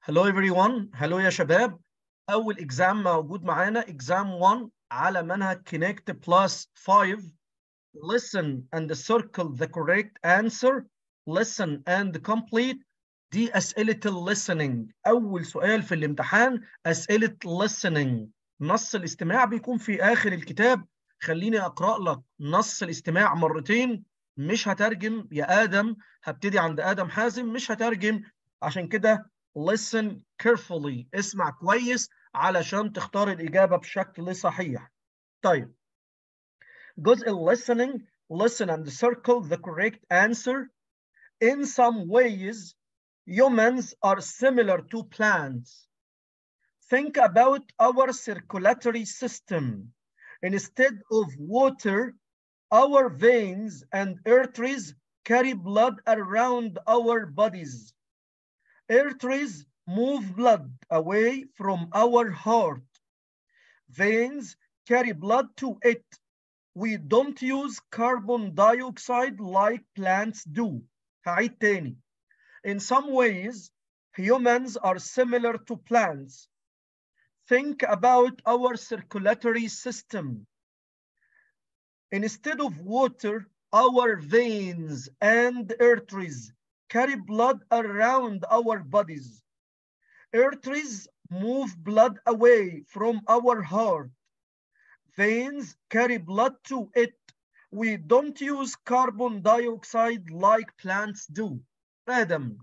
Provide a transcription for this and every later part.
Hello everyone hello يا شباب أول إكزام موجود معانا إكزام 1 على منهج Connect plus 5 Listen and circle the correct answer Listen and complete دي أسئلة listening أول سؤال في الامتحان أسئلة listening نص الاستماع بيكون في آخر الكتاب خليني أقرأ لك نص الاستماع مرتين مش هترجم يا آدم هبتدي عند آدم حازم مش هترجم عشان كده listen carefully اسمع كويس علشان تختار الإجابة بشكل صحيح طيب جزء listening listen and circle the correct answer in some ways humans are similar to plants think about our circulatory system instead of water our veins and arteries carry blood around our bodies arteries move blood away from our heart. Veins carry blood to it. We don't use carbon dioxide like plants do. هعيد تاني. In some ways, humans are similar to plants. Think about our circulatory system. Instead of water, our veins and arteries carry blood around our bodies. Arteries move blood away from our heart. Veins carry blood to it. We don't use carbon dioxide like plants do. Adam.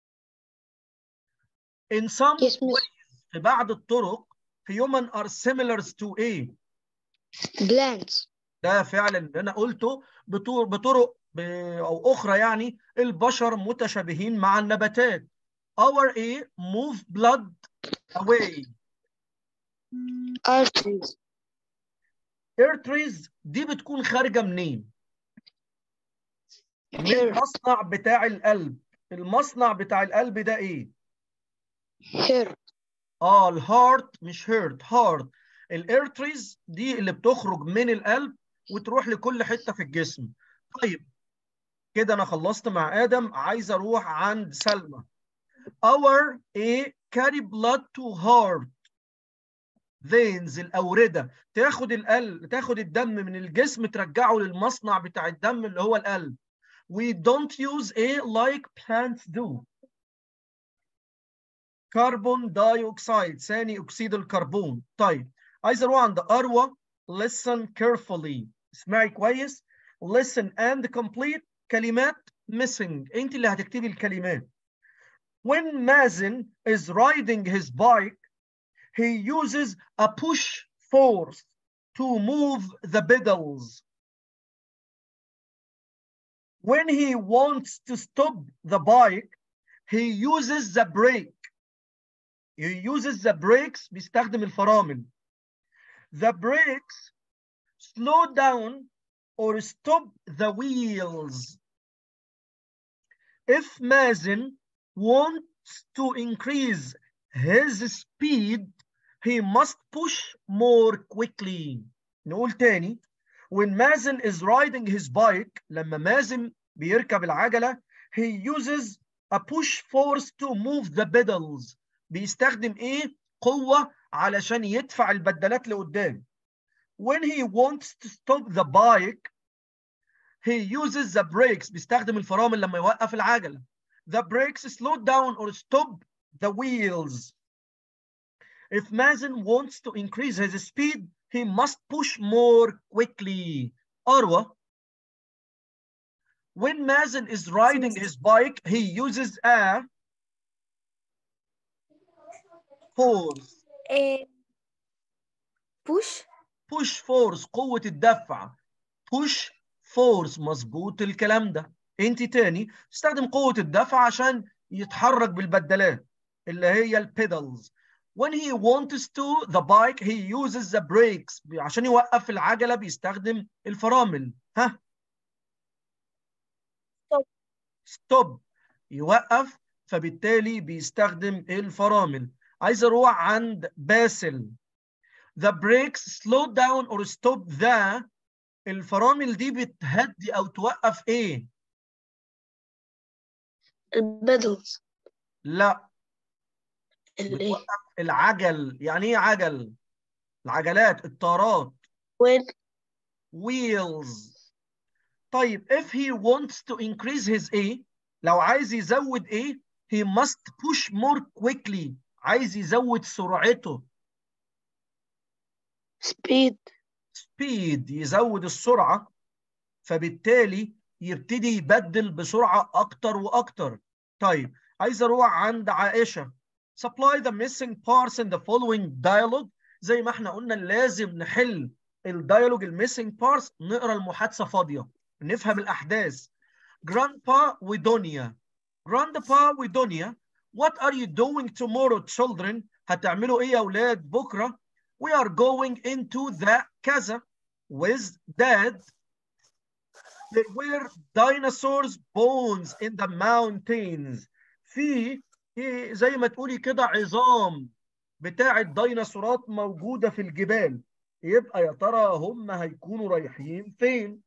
In some Yes, miss. ways, في بعض الطرق, human are similar to A. Plants. ده فعلا اللي انا قلته بطرق بطرق ب- او اخرى يعني البشر متشابهين مع النباتات our A move blood away Arteries. arteries دي بتكون خارجه منين من Heart. المصنع بتاع القلب المصنع بتاع القلب ده ايه Heart. اه الهارت مش هيرت هارت الارتريز دي اللي بتخرج من القلب وتروح لكل حته في الجسم طيب كده انا خلصت مع ادم عايز اروح عند سلمى our A carry blood to heart veins الأوردة تاخد القلب تاخد الدم من الجسم ترجعه للمصنع بتاع الدم اللي هو القلب we don't use A like plants do كربون دايوكسيد ثاني أكسيد الكربون طيب عايز أروح عند أروى listen carefully اسمعي كويس listen and complete كلمات missing انت اللي هتكتبي الكلمات when Mazen is riding his bike he uses a push force to move the pedals when he wants to stop the bike he uses the brake he uses the brakes بيستخدم الفرامل the brakes slow down or stop the wheels if Mazen wants to increase his speed he must push more quickly نقول تاني when Mazen is riding his bike لما مازن بيركب العجلة he uses a push force to move the pedals بيستخدم ايه قوة علشان يدفع البدلات لقدام when he wants to stop the bike he uses the brakes بيستخدم الفرامل لما يوقف العجلة the brakes slow down or stop the wheels if Mazen wants to increase his speed he must push more quickly أروى when Mazen is riding his bike he uses a force Eh, push. push force قوة الدفع push force مظبوط الكلام ده انت تاني تستخدم قوة الدفع عشان يتحرك بالبدلات اللي هي البيدلز when he wants to the bike he uses the brakes عشان يوقف العجلة بيستخدم الفرامل ها Stop. stop يوقف فبالتالي بيستخدم الفرامل عايز اروح عند باسل the brakes slow down or stop the الفرامل دي بتهدي او توقف ايه البدلز لا الايه العجل يعني ايه عجل العجلات الطارات ويل wheels طيب if he wants to increase his A لو عايز يزود A he must push more quickly عايز يزود سرعته سبيد speed يزود السرعة فبالتالي يبتدي يبدل بسرعة أكتر وأكتر طيب عايز أروح عند عائشة supply the missing parts in the following dialogue زي ما احنا قلنا لازم نحل الديالوج الميسنج بارتس نقرا المحادثة فاضية نفهم الأحداث grandpa ودنيا grandpa ودنيا what are you doing tomorrow children هتعملوا ايه يا اولاد بكره we are going into the كذا with dad there were dinosaurs bones in the mountains في إيه زي ما تقولي كده عظام بتاعة ديناصورات موجودة في الجبال يبقى يا ترى هم هيكونوا رايحين فين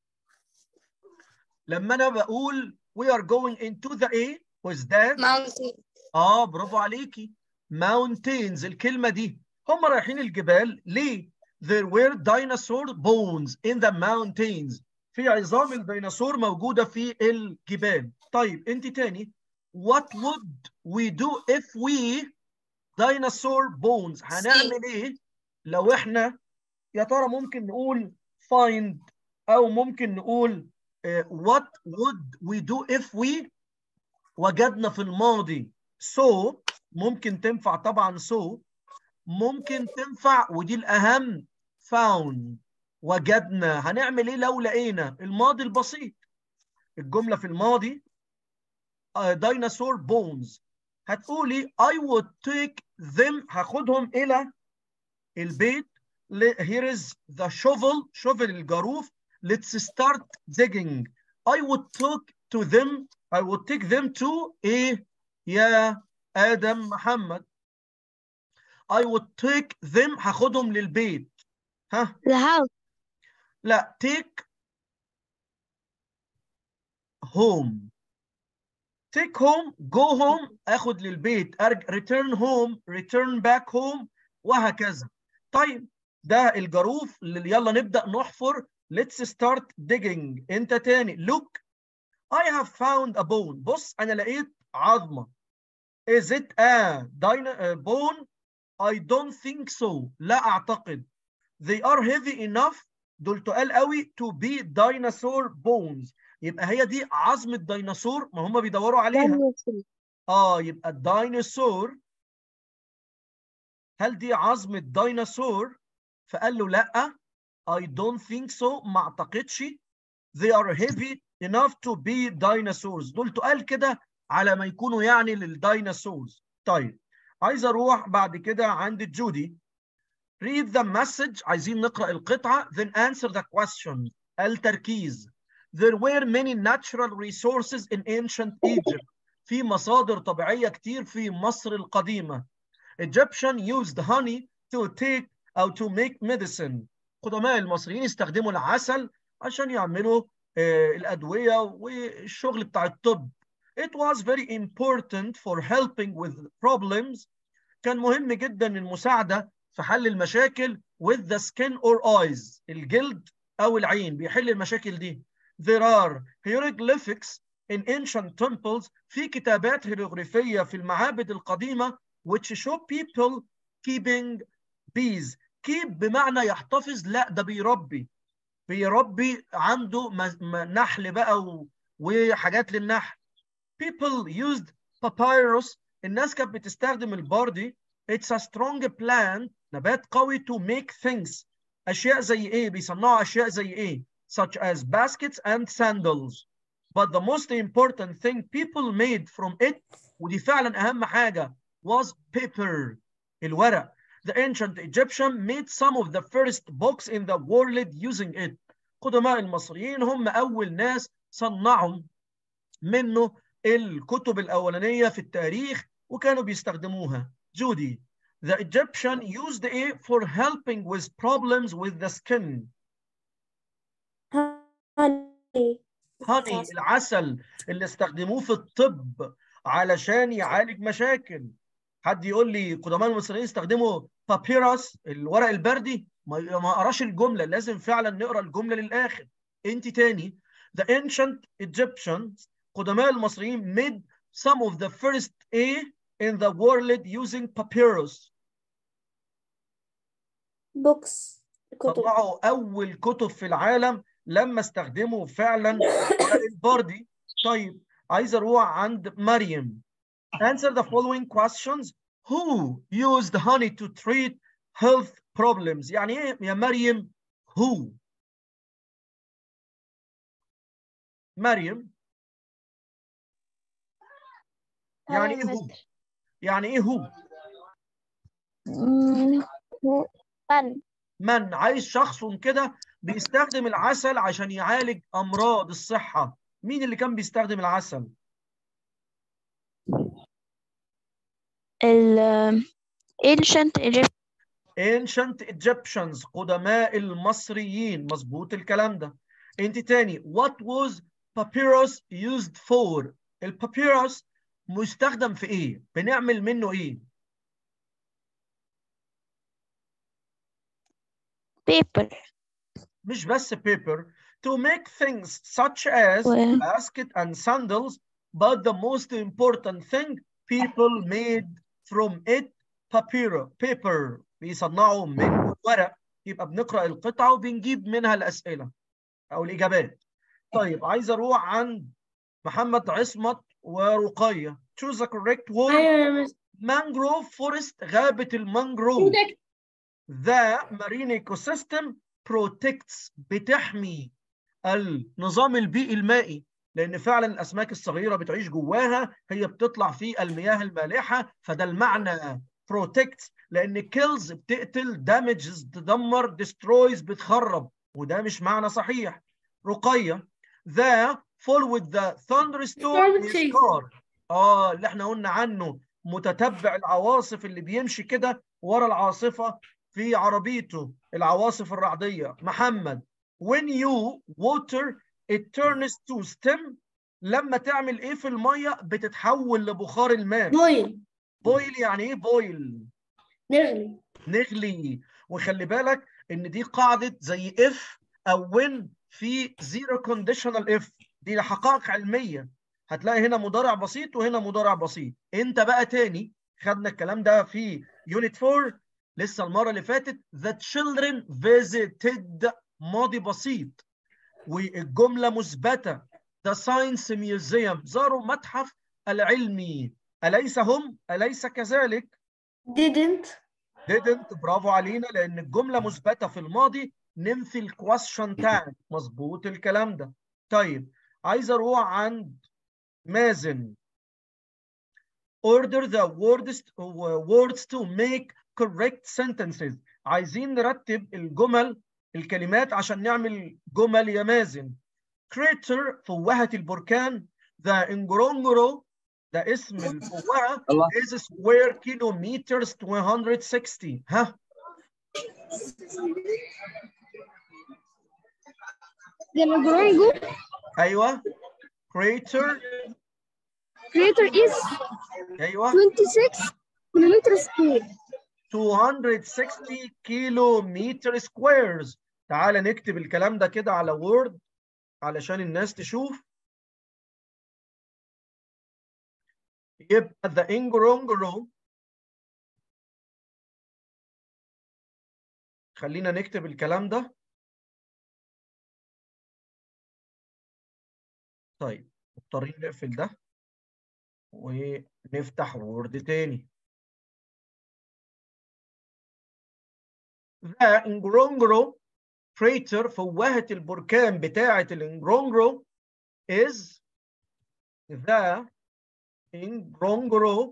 لما انا بقول we are going into the A with that ماونتين اه برافو عليكي mountains الكلمة دي هم رايحين الجبال ليه؟ There were dinosaur bones in the mountains في عظام الديناصور موجودة في الجبال طيب انت تاني What would we do if we dinosaur bones هنعمل ايه لو احنا يا ترى ممكن نقول find او ممكن نقول uh, what would we do if we وجدنا في الماضي so ممكن تنفع طبعا so ممكن تنفع ودي الأهم found وجدنا هنعمل ايه لو لقينا الماضي البسيط الجملة في الماضي ديناصور بونز هتقولي I would take them هاخدهم إلى البيت here is the shovel shovel الجاروف let's start digging I would talk to them I would take them to ايه يا آدم محمد I would take them هاخدهم للبيت ها the house لا take home take home go home اخد للبيت أرج... return home return back home وهكذا طيب ده الجاروف اللي يلا نبدأ نحفر let's start digging انت تاني look I have found a bone بص انا لقيت عظمة is it a dyna- a bone I don't think so لا اعتقد they are heavy enough دول تقال قوي to be dinosaur bones يبقى هي دي عظمة ديناصور ما هم بيدوروا عليها اه يبقى الديناصور هل دي عظمة ديناصور فقال له لا I don't think so ما اعتقدش they are heavy enough to be dinosaurs دول تقال كده على ما يكونوا يعني للديناصورز طيب عايز اروح بعد كده عند جودي read the message عايزين نقرأ القطعة then answer the question التركيز there were many natural resources in ancient Egypt في مصادر طبيعية كتير في مصر القديمة Egyptian used honey to take أو to make medicine قدماء المصريين استخدموا العسل عشان يعملوا آه، الأدوية والشغل بتاع الطب It was very important for helping with problems كان مهم جدا المساعدة في حل المشاكل with the skin or eyes الجلد أو العين بيحل المشاكل دي There are hieroglyphics in ancient temples في كتابات هيروغليفية في المعابد القديمة which show people keeping bees keep بمعنى يحتفظ لا ده بيربي بيربي عنده م- م- نحل بقى و- وحاجات للنحل people used papyrus الناس كانت بتستخدم الباردي it's a strong plant نبات قوي to make things أشياء زي إيه بيصنعوا أشياء زي إيه such as baskets and sandals but the most important thing people made from it ودي فعلا أهم حاجة was paper الورق the ancient Egyptian made some of the first books in the world using it قدماء المصريين هم أول ناس صنعوا منه الكتب الأولانية في التاريخ وكانوا بيستخدموها جودي The Egyptian used it for helping with problems with the skin honey honey العسل اللي استخدموه في الطب علشان يعالج مشاكل حد يقول لي قدماء المصريين استخدموا بابيروس الورق البردي ما ما قراش الجمله لازم فعلا نقرا الجمله للاخر انت تاني the ancient Egyptians قدماء المصريين made some of the first A in the world using papyrus بوكس كتب طلعوا اول كتب في العالم لما استخدموا فعلا ورق البردي طيب عايز اروح عند مريم answer the following questions who used honey to treat health problems يعني ايه يا مريم who مريم يعني ايه هو يعني ايه هو فن من عايز شخص كده بيستخدم العسل عشان يعالج امراض الصحه مين اللي كان بيستخدم العسل ال ancient Egypt ancient Egyptians قدماء المصريين مظبوط الكلام ده انت تاني what was papyrus used for البابيروس مستخدم في ايه بنعمل منه ايه paper مش بس paper to make things such as و- basket and sandals but the most important thing people made from it papyrus paper بيصنعوا من ورق يبقى بنقرأ القطعة وبنجيب منها الأسئلة أو الإجابات طيب عايز أروح عند محمد عصمت ورقية choose the correct word ايوه يا مس mangrove forest غابة المانجروف The marine ecosystem protects بتحمي النظام البيئي المائي لأن فعلا الأسماك الصغيرة بتعيش جواها هي بتطلع في المياه المالحة فده المعنى protects لأن kills بتقتل damages تدمر destroys بتخرب وده مش معنى صحيح رقية The fall with the thunderstorm is Storm car اه اللي احنا قلنا عنه متتبع العواصف اللي بيمشي كده ورا العاصفة في عربيته العواصف الرعدية محمد when you water it turns to stem لما تعمل ايه في المية بتتحول لبخار الماء بويل بويل يعني ايه بويل نغلي نغلي وخلي بالك ان دي قاعدة زي if او when في zero conditional if دي حقائق علمية هتلاقي هنا مضارع بسيط وهنا مضارع بسيط انت بقى تاني خدنا الكلام ده في يونت 4 لسه المرة اللي فاتت the children visited ماضي بسيط والجملة مثبتة the science museum زاروا متحف العلمي أليس هم؟ أليس كذلك؟ didn't didn't برافو علينا لأن الجملة مثبتة في الماضي ننفي الكويشن تاج مظبوط الكلام ده طيب عايز أروح عند مازن order the words words to make correct sentences عايزين نرتب الجمل الكلمات عشان نعمل جمل يا مازن crater فوهة البركان the Ngorongoro ده اسم الفوهة الله. is square kilometers 260 ها Ngorongoro ايوه crater crater is ايوه 26 kilometers square 260 كيلو متر سكويرز تعال نكتب الكلام ده كده على وورد علشان الناس تشوف يبقى the Ngorongoro خلينا نكتب الكلام ده طيب مضطرين نقفل ده ونفتح وورد تاني The Ngorongoro crater فوهة البركان بتاعة الانجرونجرو is the Ngorongoro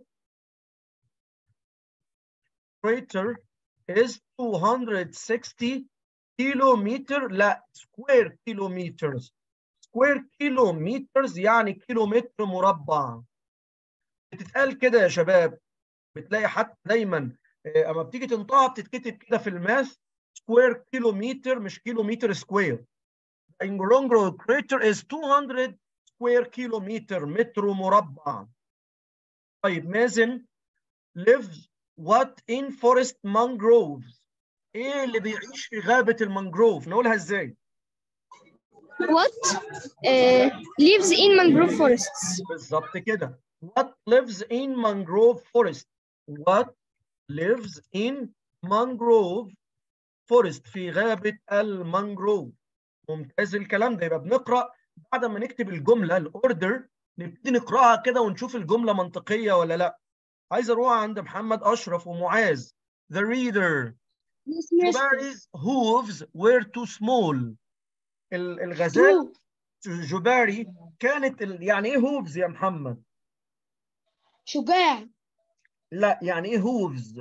crater is 260 كيلومتر لا square kilometers square kilometers يعني كيلومتر مربع بتتقال كده يا شباب بتلاقي حتى دايما آه، اما بتيجي تنطقها بتتكتب كده في الماث سكوير كيلومتر مش كيلومتر سكوير Ngorongoro crater is 200 سكوير كيلومتر متر مربع طيب مازن lives what in forest mangroves ايه اللي بيعيش في غابة المانجروف نقولها ازاي What uh, lives in mangrove forests? بالظبط كده what lives in mangrove forest what lives in mangrove forest في غابة المانجروف ممتاز الكلام ده يبقى بنقرأ بعد ما نكتب الجملة الاوردر نبتدي نقرأها كده ونشوف الجملة منطقية ولا لا عايز اروح عند محمد اشرف ومعاذ the reader Yes, mister. Jubari's hooves were too small ال- الغزال جباري كانت ال... يعني ايه هوفز يا محمد شجاع لا يعني ايه هوفز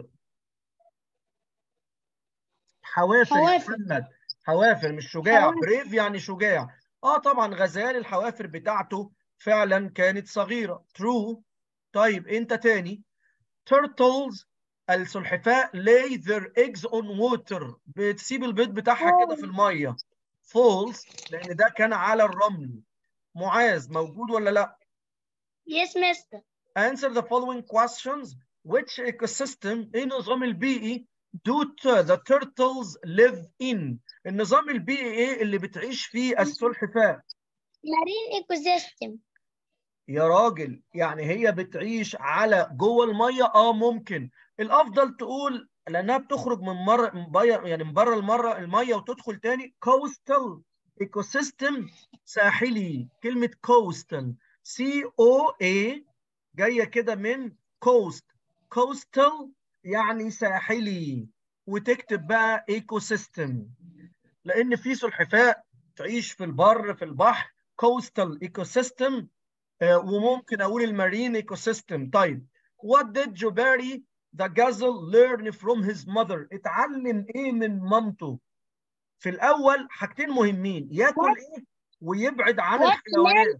حوافر يا حوافر. محمد حوافر مش شجاع حوافر. بريف يعني شجاع اه طبعا غزال الحوافر بتاعته فعلا كانت صغيرة true طيب انت تاني turtles السلحفاة lay their eggs on water بتسيب البيض بتاعها كده في المية false لان ده كان على الرمل معاذ موجود ولا لا Yes, mister. answer the following questions which ecosystem ايه النظام البيئي do t- the turtles live in النظام البيئي ايه اللي بتعيش فيه السلحفاة Marine ecosystem. يا راجل يعني هي بتعيش على جوه الميه اه ممكن الافضل تقول لانها بتخرج من مره من بره يعني من بره المره الميه وتدخل تاني coastal ecosystem ساحلي كلمه coastal C O A جايه كده من coast coastal يعني ساحلي وتكتب بقى ecosystem لان في سلحفاة تعيش في البر في البحر coastal ecosystem آه، وممكن اقول المارين ايكو سيستم طيب what did Jubari the gazelle learn from his mother اتعلم ايه من مامته في الاول حاجتين مهمين ياكل ايه ويبعد عن What الحيوانات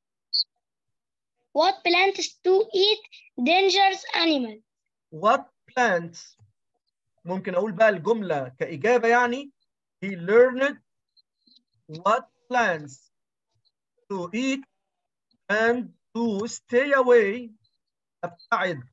What plants to eat dangerous animals? what plants ممكن اقول بقى الجملة كإجابة يعني he learned what plants to eat and to stay away ابتعد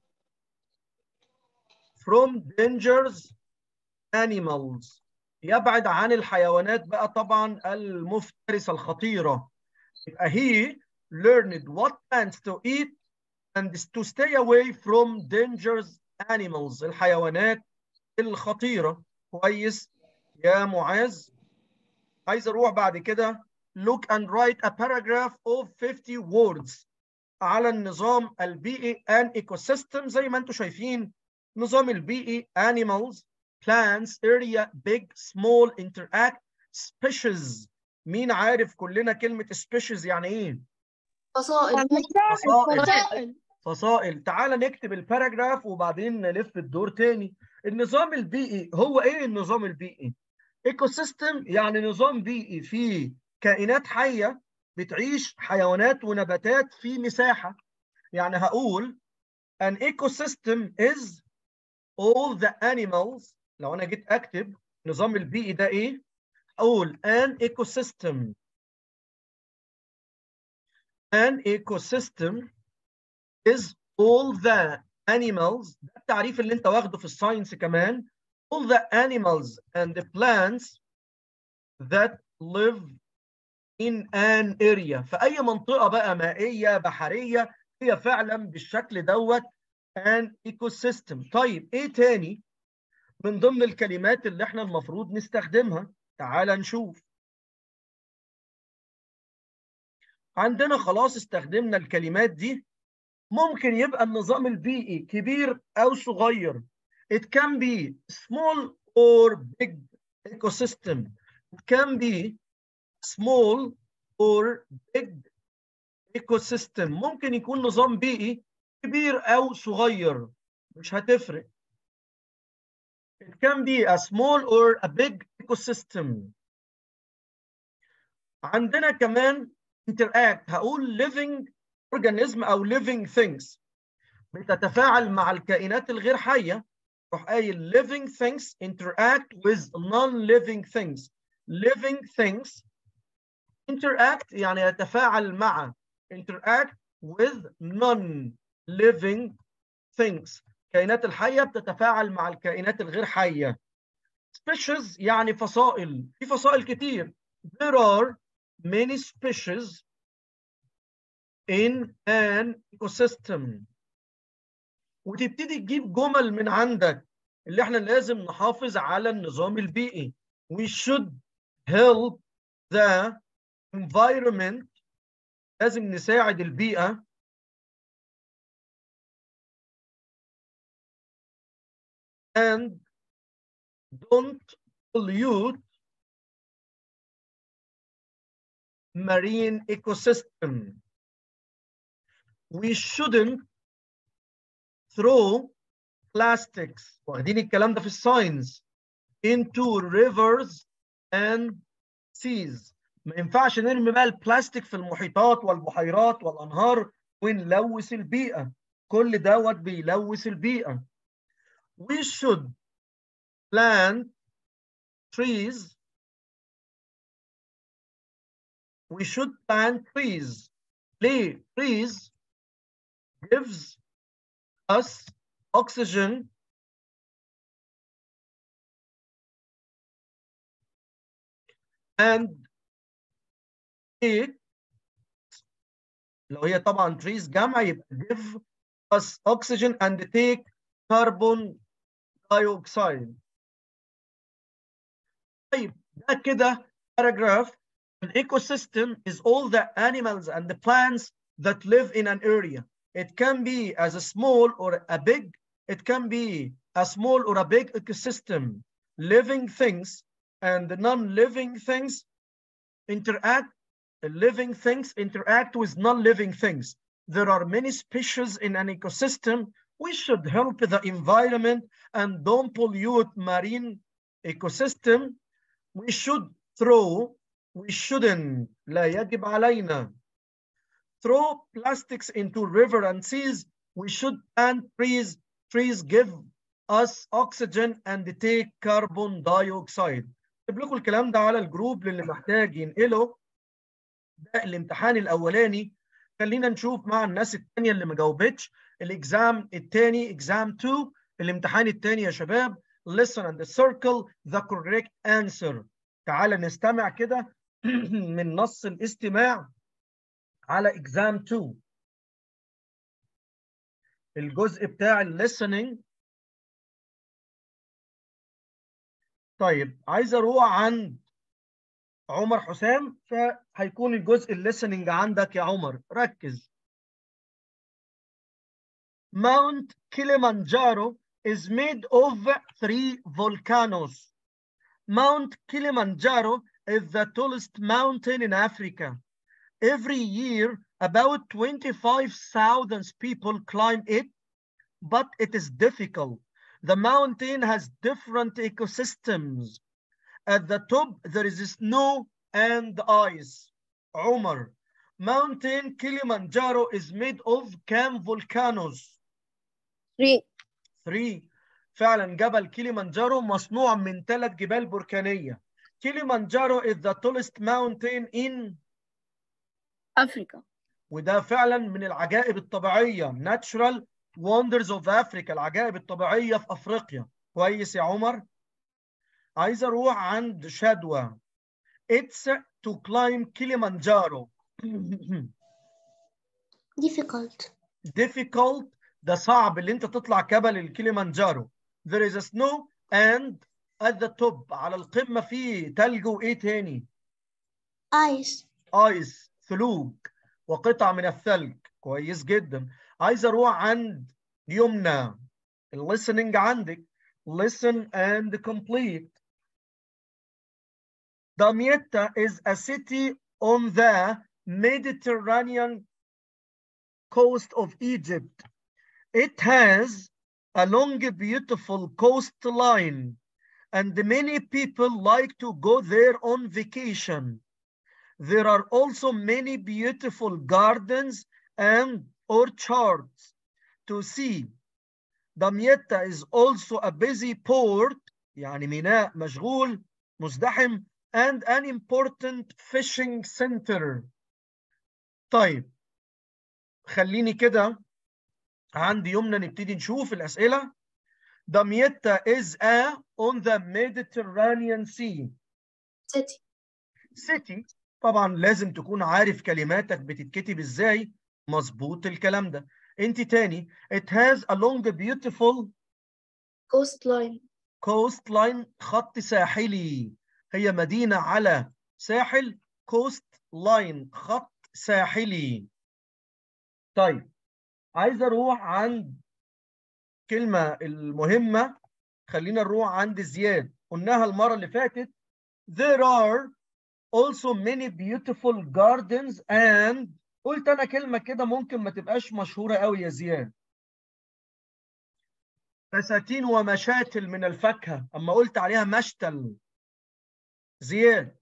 from dangerous animals يبعد عن الحيوانات بقى طبعا المفترسة الخطيرة يبقى he learned what plants to eat and to stay away from dangerous animals الحيوانات الخطيرة كويس يا معاذ عايز اروح بعد كده look and write a paragraph of 50 words على النظام البيئي and ecosystem زي ما انتم شايفين نظام البيئي animals plants area big small interact species مين عارف كلنا كلمة species يعني ايه؟ فصائل فصائل فصائل تعال نكتب الباراجراف وبعدين نلف الدور تاني النظام البيئي هو ايه النظام البيئي ايكو سيستم يعني نظام بيئي فيه كائنات حيه بتعيش حيوانات ونباتات في مساحه يعني هقول an ecosystem is all the animals لو انا جيت اكتب النظام البيئي ده ايه اقول an ecosystem an ecosystem is all the animals ده التعريف اللي انت واخده في الساينس كمان all the animals and the plants that live in an area في اي منطقه بقى مائيه بحريه هي فعلا بالشكل دوت an ecosystem طيب ايه تاني من ضمن الكلمات اللي احنا المفروض نستخدمها تعال نشوف عندنا خلاص استخدمنا الكلمات دي ممكن يبقى النظام البيئي كبير أو صغير. It can be small or big ecosystem. It can be small or big ecosystem. ممكن يكون نظام بيئي كبير أو صغير. مش هتفرق. It can be a small or a big ecosystem. عندنا كمان interact هقول living organism او living things بتتفاعل مع الكائنات الغير حيه روح قايل living things interact with non-living things living things interact يعني يتفاعل مع interact with non-living things الكائنات الحية بتتفاعل مع الكائنات الغير حية species يعني فصائل في فصائل كتير there are many species in an ecosystem وتبتدي تجيب جمل من عندك اللي احنا لازم نحافظ على النظام البيئي we should help the environment لازم نساعد البيئة and don't pollute marine ecosystem. We shouldn't throw plastics واخدين الكلام ده في الساينس into rivers and seas ما ينفعش نرمي بقى البلاستيك في المحيطات والبحيرات والانهار ونلوث البيئه كل دوت بيلوث البيئه we should plant trees we should plant trees ليه trees gives us oxygen and it لو هي طبعا trees جمع يبقى give us oxygen and take carbon dioxide طيب ده كده paragraph an ecosystem is all the animals and the plants that live in an area it can be as a small or a big it can be a small or a big ecosystem living things and the non-living things interact living things interact with non-living things there are many species in an ecosystem we should help the environment and don't pollute marine ecosystem we should throw we shouldn't لا يجب علينا throw plastics into river and seas we should plant trees trees give us oxygen and take carbon dioxide اكتب لكم الكلام ده على الجروب للي محتاج ينقله ده الامتحان الاولاني خلينا نشوف مع الناس الثانيه اللي ما جاوبتش الاكزام الثاني اكزام 2 الامتحان الثاني يا شباب listen and circle the correct answer تعال نستمع كده من نص الاستماع على اكزام 2 الجزء بتاع listening طيب عايز اروح عند عمر حسام فهيكون الجزء الليسننج عندك يا عمر ركز Mount Kilimanjaro is made of three volcanoes. Mount Kilimanjaro is the tallest mountain in Africa. Every year, about 25,000 people climb it, but it is difficult. The mountain has different ecosystems. At the top, there is snow and ice. Omar, Mountain Kilimanjaro is made of كام volcanoes? three Three. فعلا جبل كيليمانجارو مصنوع من ثلاث جبال بركانية. كيليمانجارو is the tallest mountain in Africa وده فعلا من العجائب الطبيعية natural wonders of Africa العجائب الطبيعية في أفريقيا كويس يا عمر عايز أروح عند شدوى It's to climb Kilimanjaro difficult difficult ده صعب اللي انت تطلع جبل الكليمانجارو there is a snow and at the top على القمة في تلج وإيه تاني ice ايس ثلوج وقطع من الثلج كويس جدا عايز اروح عند يمنى listening عندك listen and complete Damietta is a city on the Mediterranean coast of Egypt. It has a long, beautiful coastline, and many people like to go there on vacation. There are also many beautiful gardens and orchards to see. Damietta is also a busy port, يعني ميناء مشغول مزدحم and an important fishing center. طيب خليني كده عندي يمنى نبتدي نشوف الأسئلة دميتا is a on the Mediterranean Sea city city طبعا لازم تكون عارف كلماتك بتتكتب ازاي مظبوط الكلام ده انت تاني it has a long beautiful coastline coastline خط ساحلي هي مدينة على ساحل coast line خط ساحلي طيب عايز اروح عند كلمة المهمة خلينا نروح عند زياد قلناها المرة اللي فاتت there are also many beautiful gardens and قلت انا كلمة كده ممكن ما تبقاش مشهورة قوي يا زياد بساتين ومشاتل من الفاكهة اما قلت عليها مشتل زياد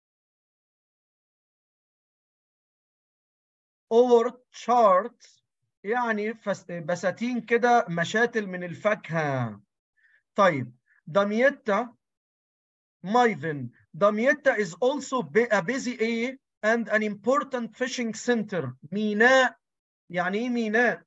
orchards يعني فس- بساتين كده مشاتل من الفاكهة طيب دميتا مايفن دميتا is also bi- a busy a and an important fishing center ميناء يعني ايه ميناء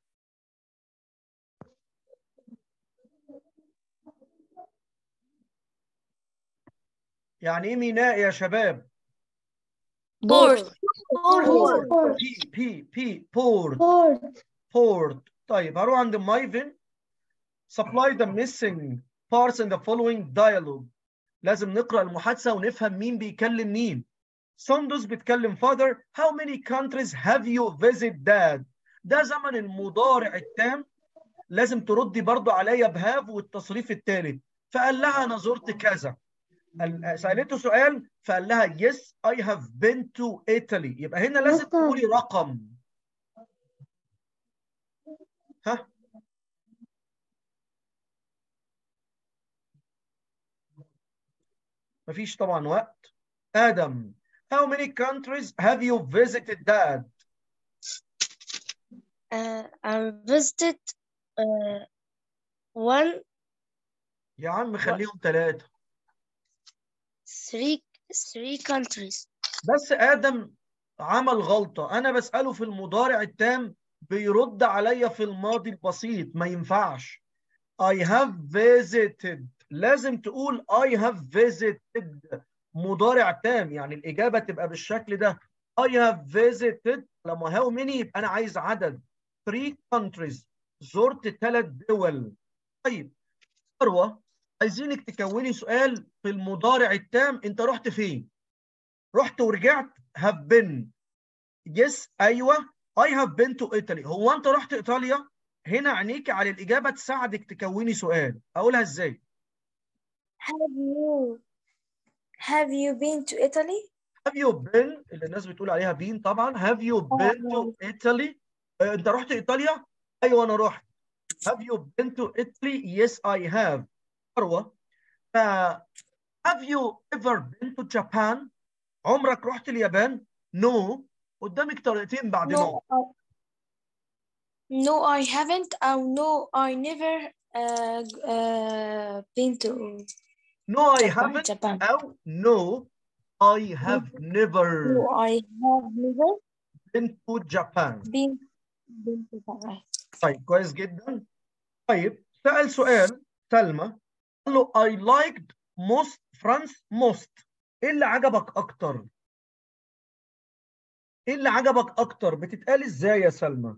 يعني ايه ميناء يا شباب Port. بي بي بي بورت Port. port طيب هروح عند مايفن supply the missing parts in the following dialogue لازم نقرأ المحادثة ونفهم مين بيكلم مين سندس بتكلم father how many countries have you visited dad ده زمن المضارع التام لازم تردي برضو عليا بهاف والتصريف الثالث فقال لها انا زرت كذا قال- سألته سؤال فقال لها yes I have been to Italy يبقى هنا لازم Master. تقولي رقم ها مفيش طبعا وقت آدم how many countries have you visited dad uh, I visited uh, one يا عم خليهم ثلاثة three three countries بس آدم عمل غلطة أنا بسأله في المضارع التام بيرد عليا في الماضي البسيط ما ينفعش I have visited لازم تقول I have visited مضارع تام يعني الإجابة تبقى بالشكل ده I have visited لما how many يبقى أنا عايز عدد three countries زرت ثلاث دول طيب ثروة عايزينك تكوني سؤال في المضارع التام أنت رحت فين؟ رحت ورجعت have been yes أيوه I have been to Italy هو أنت رحت إيطاليا؟ هنا عينيك على الإجابة تساعدك تكوني سؤال أقولها إزاي؟ Have you have you been to Italy? have you been اللي الناس بتقول عليها been طبعا have you been to Italy آه، أنت رحت إيطاليا؟ أيوه أنا رحت have you been to Italy yes I have ثروة ف have you ever been to Japan عمرك رحت اليابان no قدامك طريقتين بعد no No, I, no, I haven't. Oh, no, I never uh, g- uh, been to no I Japan. haven't Japan. أو no I have never No, I have never been to Japan been been to Japan. طيب كويس جدا طيب سأل سؤال سلمى قال له I liked most France most ايه اللي عجبك اكتر ايه اللي عجبك اكتر بتتقال ازاي يا سلمى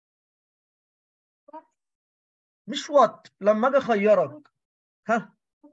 مش وات لما اجي اخيرك ها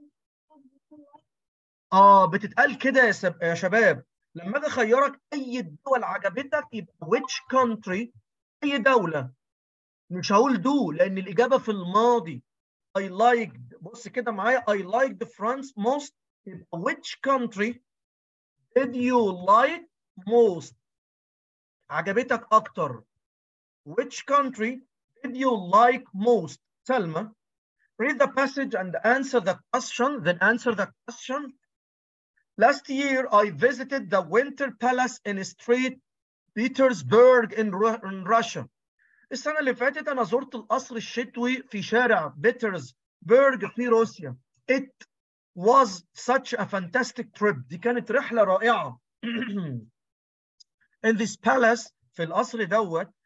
اه بتتقال كده يا سب... يا شباب لما اجي اخيرك اي دول عجبتك يبقى which country اي دوله مش هقول دو لان الاجابه في الماضي I liked بص كده معايا I liked France most يبقى which country did you like most عجبتك اكتر which country did you like most سلمى read the passage and answer the question then answer the question last year I visited the winter palace in St. Petersburg in, Ru- in Russia السنة اللي فاتت أنا زرت القصر الشتوي في شارع بيترسبرج في روسيا. It was such a fantastic trip. دي كانت رحلة رائعة. In this palace في القصر دوت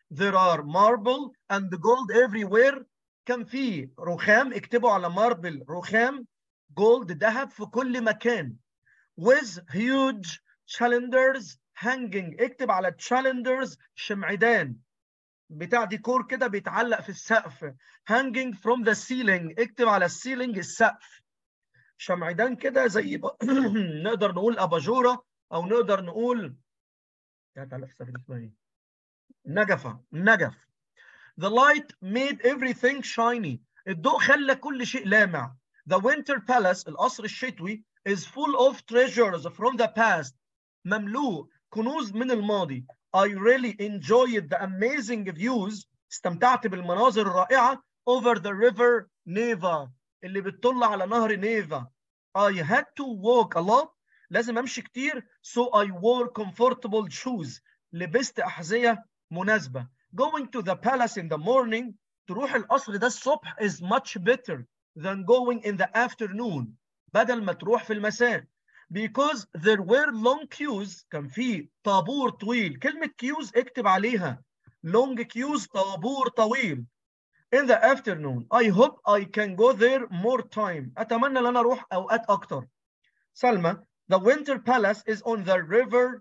there are marble and gold everywhere كان في رخام اكتبوا على ماربل رخام جولد ذهب في كل مكان with huge cylinders hanging اكتب على cylinders شمعدان بتاع ديكور كده بيتعلق في السقف hanging from the ceiling اكتب على السيلينج السقف شمعدان كده زي ب... نقدر نقول اباجوره او نقدر نقول يا تعالى في السفر اسمها ايه نجفه نجف The light made everything shiny الضوء خلى كل شيء لامع The winter palace القصر الشتوي is full of treasures from the past مملوء كنوز من الماضي I really enjoyed the amazing views استمتعت بالمناظر الرائعة over the river Neva اللي بتطل على نهر نيفا I had to walk a lot لازم امشي كتير so I wore comfortable shoes لبست احذية مناسبة going to the palace in the morning تروح القصر ده الصبح is much better than going in the afternoon بدل ما تروح في المساء because there were long queues كان في طابور طويل كلمة queues اكتب عليها long queues طابور طويل in the afternoon I hope I can go there more time أتمنى أن أنا أروح أوقات أكتر سلمى the winter palace is on the river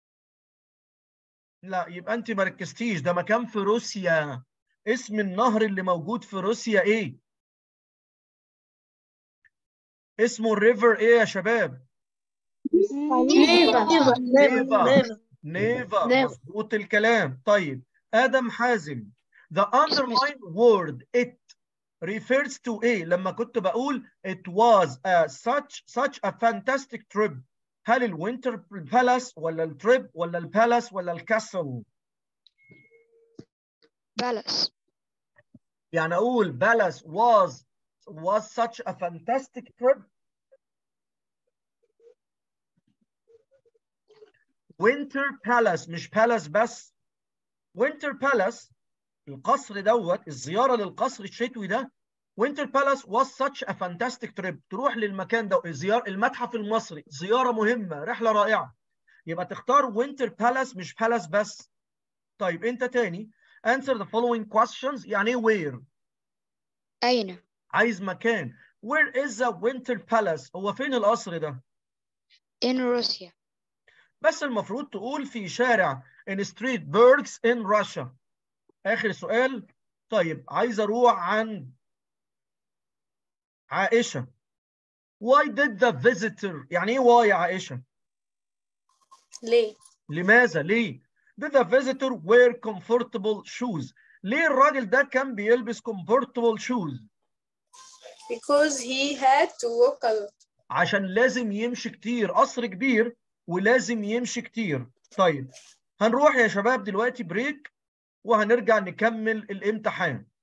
لا يبقى أنت ما ركزتيش ده مكان في روسيا اسم النهر اللي موجود في روسيا إيه؟ اسمه الريفر إيه يا شباب؟ نيفا نيفا نيفا مظبوط الكلام طيب آدم حازم the underlined word it refers to ايه لما كنت بقول it was a such such a fantastic trip هل الوينتر بالاس ولا التريب ولا البالاس ولا الكاسل Palace. يعني اقول بالاس was was such a fantastic trip winter palace مش palace بس winter palace القصر دوت الزياره للقصر الشتوي ده وينتر بالاس was such a fantastic trip تروح للمكان ده زيارة المتحف المصري زياره مهمه رحله رائعه يبقى تختار وينتر بالاس مش بالاس بس طيب انت تاني answer the following questions يعني ايه where أين؟ عايز مكان where is the winter palace هو فين القصر ده In روسيا. بس المفروض تقول في شارع in street Bergs in Russia آخر سؤال طيب عايز أروح عن عائشة why did the visitor يعني إيه why يا عائشة ليه؟ لماذا ليه did the visitor wear comfortable shoes ليه الراجل ده كان بيلبس comfortable shoes Because he had to walk a lot. عشان لازم يمشي كتير قصر كبير ولازم يمشي كتير طيب هنروح يا شباب دلوقتي بريك وهنرجع نكمل الامتحان